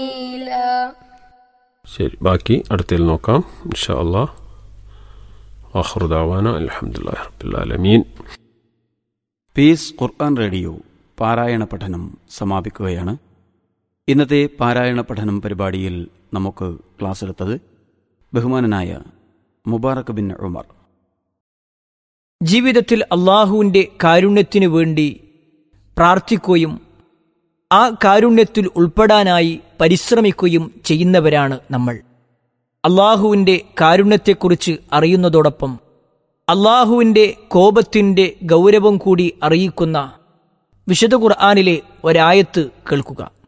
ശരി ബാക്കി അടുത്തതിൽ നോക്കാം ഇൻഷാ അള്ളാ ആഹ്റുദാവാന അലഹമുല്ലാ റബ്ബുലാലമീൻ പീസ് ഖുർആൻ റേഡിയോ പാരായണ പഠനം സമാപിക്കുകയാണ് ഇന്നത്തെ പാരായണ പഠനം പരിപാടിയിൽ നമുക്ക് ക്ലാസ് എടുത്തത് ബഹുമാനനായ മുബാറക് ബിൻ ഉമർ ജീവിതത്തിൽ അള്ളാഹുവിൻ്റെ കാരുണ്യത്തിനു വേണ്ടി പ്രാർത്ഥിക്കുകയും ആ കാരുണ്യത്തിൽ ഉൾപ്പെടാനായി പരിശ്രമിക്കുകയും ചെയ്യുന്നവരാണ് നമ്മൾ അള്ളാഹുവിൻ്റെ കാരുണ്യത്തെക്കുറിച്ച് അറിയുന്നതോടൊപ്പം അള്ളാഹുവിൻ്റെ കോപത്തിൻ്റെ ഗൗരവം കൂടി അറിയിക്കുന്ന വിശുദ്ധ ഖുർആാനിലെ ഒരായത്ത് കേൾക്കുക